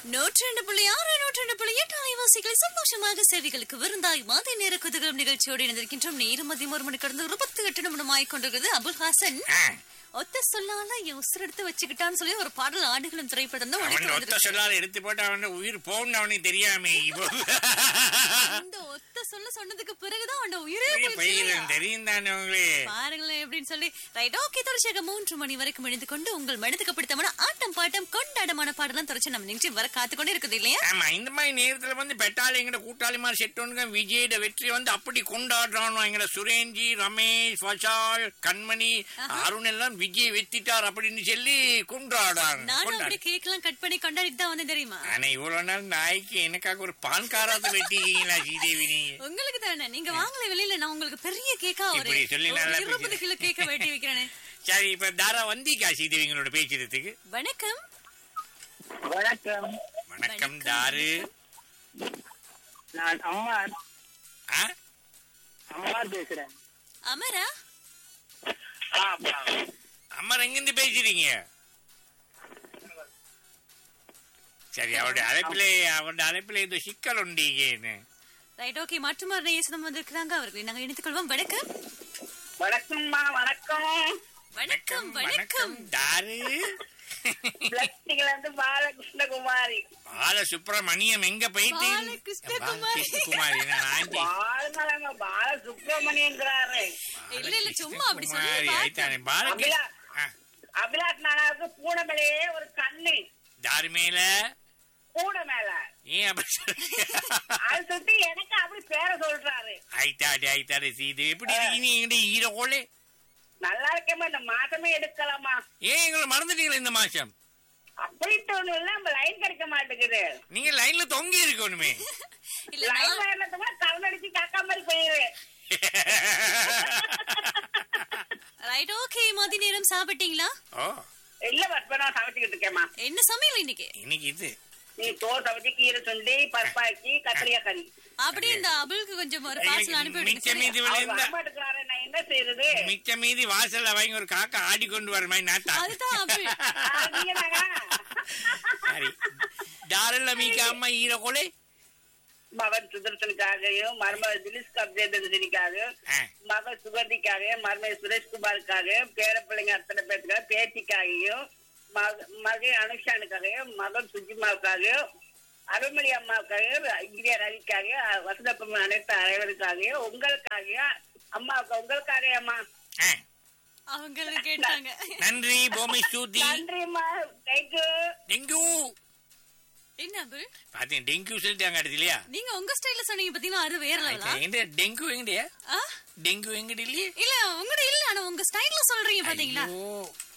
நூற்றி ரெண்டு புள்ளி ஆறு நூற்றி ரெண்டு புள்ளி எட்டு அலைவாசிகளை சந்தோஷமாக சேவைகளுக்கு விருந்தாய் மாதை நேர குதகலம் நிகழ்ச்சியோடு இணைந்திருக்கின்றோம் நேரம் மதியம் ஒரு மணி கடந்து ஒரு பத்து எட்டு நிமிடம் ஆயிக்கொண்டிருக்கிறது அபுல் ஹாசன் ஆ, ஒத்த சொல்லால என் உசுர் எடுத்து வச்சுக்கிட்டான்னு சொல்லி ஒரு பாடல் ஆடுகளும் திரைப்படம் தான் அவன் ஒழித்து ஒத்த வந்திருக்கு. சொல்லால எடுத்து போட்டு அவன் உயிர் போகணும் அவனுக்கு தெரியாம இப்போ இந்த ஒத்த சொல்ல சொன்னதுக்கு பிறகுதான் அவன் உயிரே போயிடுச்சு பயிரும் இல்லையா? தெரியும் தானே உங்களுக்கு பாருங்களேன் எப்படின்னு சொல்லி ரைட் ஓகே தொடர்ச்சியாக மூன்று மணி வரைக்கும் இணைந்து கொண்டு உங்கள் மனதுக்கு பிடித்தமான ஆட்டம் பாட்டம் கொண்டாடமான பாடலாம் தொடர்ச்சி நம்ம நிகழ்ச்சி வர காத்து கொண்டு இருக்குது இல்லையா ஆமா இந்த மாதிரி நேரத்துல வந்து பெட்டாளி எங்கட கூட்டாளி மாதிரி செட்டோனுங்க விஜயோட வெற்றி வந்து அப்படி கொண்டாடுறானோ எங்கட சுரேஞ்சி ரமேஷ் வசால் கண்மணி அருண் எல்லாம் விஜய் வெத்திட்டார் அப்படின்னு சொல்லி கொண்டாடுறாங்க நானும் கொண்டாடு அப்படி கேக் எல்லாம் கட் பண்ணி கொண்டாடிட்டு தான் வந்தேன் தெரியுமா ஆனா இவ்வளவு நாள் நாய்க்கு எனக்காக ஒரு பான் காராத்த வெட்டிக்கீங்களா ஸ்ரீதேவி நீங்க உங்களுக்கு தானே நீங்க வாங்கல வெளியில நான் உங்களுக்கு பெரிய கேக்கா ஒரு இப்படி சொல்லி ஒரு நல்லா இருபது பேசுறேன். கிலோ கேக்க வெட்டி வைக்கிறேனே சரி இப்ப தாரா வந்திக்கா ஸ்ரீதேவிங்களோட பேச்சுறதுக்கு வணக்கம் வணக்கம் வணக்கம் வணக்கம். தாரு நான் அம்மார் ஆ? அம்மார் பேசுறேன் அமரா ஆமா. அம்மா எங்கிருந்து பேசுறீங்க சரி அவருடைய அழைப்பிலே அவருடைய அழைப்பிலே ஏதோ சிக்கல் உண்டீங்கன்னு ரைட் ஓகே மாற்றுமாறு நேசனம் வந்திருக்கிறாங்க அவர்களை நாங்க இணைத்துக் கொள்வோம் வணக்கம் வணக்கம்மா வணக்கம் வணக்கம் வணக்கம் தாரு பிளஸ்டிக்ல இருந்து பாலகிருஷ்ணகுமாரி பால சுப்பிரமணியம் எங்க போயிட்டு பாலகிருஷ்ணகுமாரி. குமாரி பாலமலங்க பால சுப்பிரமணியங்கிறாரு இல்ல இல்ல சும்மா அப்படி சொல்லி குமாரி பார்த்தேன். ஆயிட்டானே பாலகிருஷ்ண அபிலா. ஆ, அபிலாஷ் நானாவுக்கு பூனை மேலேயே ஒரு கண்ணு தாரு மேல பூனை மேல ஏன் அப்படி சொல்றீங்க? அது சுத்தி எனக்கு அப்படி பேர சொல்றாரு ஆயிட்டாடி ஆயிட்டாடி சீது எப்படி இருக்கீங்க எங்கிட்ட ஈரோலே நல்லா இருக்கேம்மா இந்த மாசமே எடுக்கலாமா ஏன் எங்களை மறந்துட்டீங்களா இந்த மாசம் அப்படின்ட்டு ஒண்ணு இல்ல நம்ம லைன் கிடைக்க மாட்டேங்குது நீங்க லைன்ல தொங்கி இருக்கணுமே இல்ல லைன் நான் வரலத்துமா கவுன் அடிச்சு காக்கா மாதிரி போயிருவேன் ரைட் ஓகே மதி நேரம் சாப்பிட்டீங்களா ஓ இல்ல பட் நான் சமைச்சுக்கிட்டு இருக்கேம்மா என்ன சமையல் இன்னைக்கு இன்னைக்கு இது நீ தோல் சமைச்சு கீரை சுண்டி பருப்பாக்கி கத்திரிக்காய் கறி அப்படியே இந்த அபுலுக்கு கொஞ்சம் ஒரு பார்சல் அனுப்பி மிச்ச விடுங்க மீதி அவர் விழுந்தா வரமாட்டேங்கிறாரு நான் என்ன செய்யறது மிச்ச மீதி வாசல்ல வாங்கி ஒரு காக்கா ஆடி கொண்டு வர மாதிரி நாட்டா அதுதான் அபுல் ஆ, நீங்க தானா? சரி தாரல்ல மீக்க அம்மா ஈரகோலே மகன் சுதர்சனுக்காகவும் மருமக திலிஷ் கப்தேதனுக்காகவும் ஆ, மகன் சுகந்திக்காக மருமக சுரேஷ்குமாருக்காக பேரப்பிள்ளைங்க அத்தனை பேருக்காக பேத்திக்காகவும் மக மகன் அனுஷானுக்காகவும் மகன் சுஜிமாவுக்காகவும் அருள்மொழி அம்மாவுக்காக இந்தியா ரவிக்காக வசந்தப்பம் அனைத்து அனைவருக்காகவும் உங்களுக்காக அம்மாவுக்கு உங்களுக்காக அம்மா ஆ. அவங்களுக்கு கேட்டாங்க நன்றி பூமி ஸ்தூதி நன்றிம்மா தேங்க்யூ டெங்கு என்ன அபுல் பாத்தீங்க டெங்கு சொல்லிட்டாங்க அடுத்து இல்லையா நீங்க உங்க ஸ்டைல்ல சொன்னீங்க பாத்தீங்களா அது வேற லெவலா எங்க டெங்கு எங்கடியா ஆ? டெங்கு எங்கடி இல்லையே இல்ல உங்கட இல்ல ஆனா உங்க ஸ்டைல்ல சொல்றீங்க பாத்தீங்களா ஐயோ